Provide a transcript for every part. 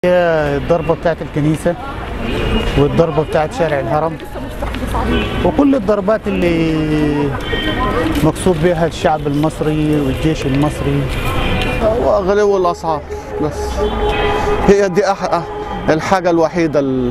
هي الضربة بتاعت الكنيسة والضربة بتاعت شارع الهرم وكل الضربات اللي مقصود بها الشعب المصري والجيش المصري وغلو الاسعار بس هي دي أح... الحاجه الوحيده ال-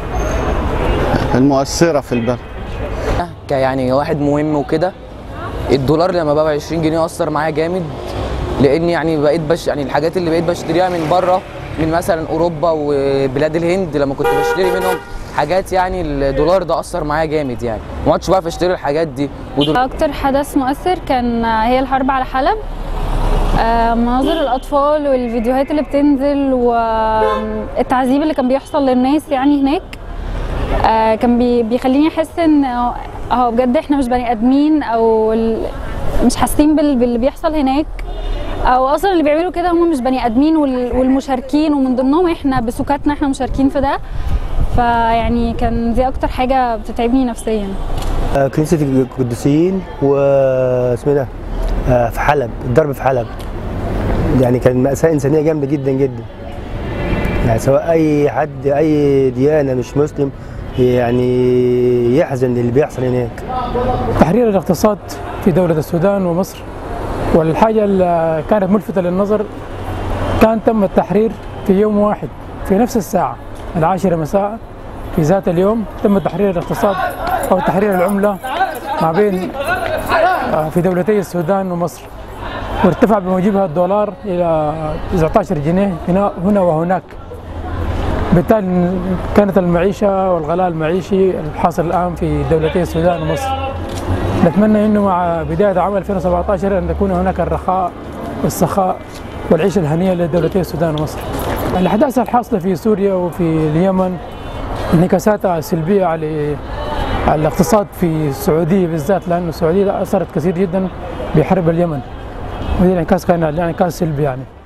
المؤثره في البلد كيعني واحد مهم وكده الدولار لما بقى 20 جنيه اثر معايا جامد لان يعني بقيت بش يعني الحاجات اللي بقيت بشتريها من بره من مثلا اوروبا وبلاد الهند لما كنت بشتري منهم حاجات يعني الدولار ده اثر معايا جامد يعني ما عدتش بعرف اشتري الحاجات دي ودول أكتر حدث مؤثر كان هي الحرب على حلب آه، مناظر الأطفال والفيديوهات اللي بتنزل والتعذيب اللي كان بيحصل للناس يعني هناك آه، كان بي- بيخليني أحس إن هو بجد إحنا مش بني آدمين أو ال- مش حاسين بال- باللي بيحصل هناك أو أصلا اللي بيعملوا كده هم مش بني آدمين وال- والمشاركين ومن ضمنهم إحنا بسكاتنا إحنا مشاركين في ده فيعني كان دي أكتر حاجة بتتعبني نفسيا آه، كنيسة القديسين و اسمه ده آه، في حلب الضرب في حلب يعني كان مأساة إنسانية جامدة جدا جدا يعني سواء أي حد أي ديانة مش مسلم يعني يحزن للي بيحصل هناك تحرير الاقتصاد في دولة السودان ومصر والحاجة اللي كانت ملفتة للنظر كان تم التحرير في يوم واحد في نفس الساعة العاشرة مساء في ذات اليوم تم تحرير الاقتصاد أو تحرير العملة ما بين آه، في دولتي السودان ومصر وارتفع بموجبها الدولار إلى 19 جنيه هنا هنا وهناك بالتالي كانت المعيشة والغلاء المعيشي الحاصل الآن في دولتي السودان ومصر نتمنى انه مع بدايه عام 2017 ان تكون هناك الرخاء والسخاء والعيشه الهنيه لدولتي السودان ومصر. الاحداث الحاصله في سوريا وفي اليمن انعكاساتها سلبيه على على الاقتصاد في السعوديه بالذات لانه السعوديه اثرت كثير جدا بحرب اليمن. وهذا الانعكاس كان انعكاس سلبي يعني.